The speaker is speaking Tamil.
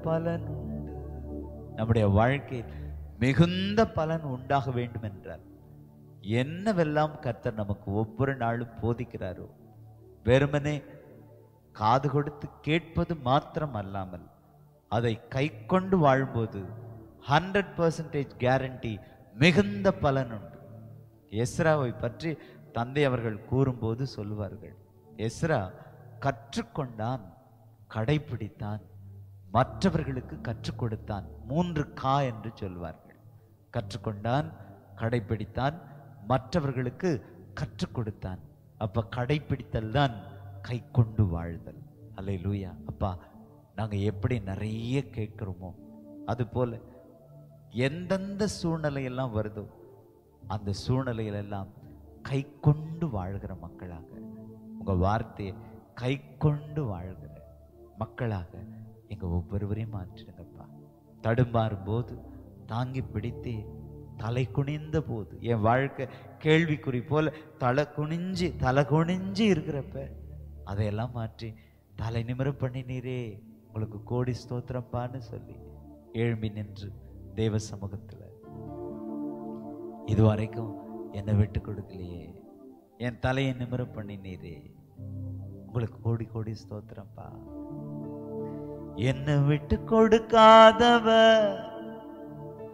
பலன் உண்டு நம்முடைய வாழ்க்கையில் மிகுந்த பலன் உண்டாக வேண்டும் என்றால் என்னவெல்லாம் கர்த்தர் நமக்கு ஒவ்வொரு நாளும் போதிக்கிறாரோ வெறுமனே காது கொடுத்து கேட்பது மாத்திரம் அல்லாமல் அதை கை கொண்டு வாழும்போது ஹண்ட்ரட் பர்சன்டேஜ் கேரண்டி மிகுந்த பலன் உண்டு எஸ்ராவை பற்றி தந்தை அவர்கள் கூறும்போது சொல்லுவார்கள் எஸ்ரா கற்றுக்கொண்டான் கடைப்பிடித்தான் மற்றவர்களுக்கு கற்றுக் கொடுத்தான் மூன்று கா என்று சொல்வார்கள் கற்றுக்கொண்டான் கடைப்பிடித்தான் மற்றவர்களுக்கு கற்றுக் கொடுத்தான் அப்ப கடைப்பிடித்தல் தான் கை கொண்டு வாழ்தல் அல்ல லூயா அப்பா நாங்க எப்படி நிறைய கேட்கிறோமோ அது போல எந்தெந்த சூழ்நிலையெல்லாம் வருதோ அந்த சூழ்நிலையிலெல்லாம் கை கொண்டு வாழ்கிற மக்களாக உங்க வார்த்தையை கை கொண்டு வாழ்கிற மக்களாக எங்க ஒவ்வொருவரையும் மாற்றிடுங்கப்பா தடுமாறும் போது தாங்கி பிடித்தே தலை குனிந்த போது என் வாழ்க்கை கேள்விக்குறி போல தலை குனிஞ்சு தலை குனிஞ்சு இருக்கிறப்ப அதையெல்லாம் மாற்றி தலை நிமிர பண்ணினீரே உங்களுக்கு கோடி ஸ்தோத்திரம்ப்பான்னு சொல்லி எழும்பி நின்று தேவ சமூகத்துல இதுவரைக்கும் என்னை விட்டு கொடுக்கலையே என் தலையை நிமிர பண்ணினீரே உங்களுக்கு கோடி கோடி ஸ்தோத்திரம்ப்பா என்னை விட்டு கொடுக்காதவர்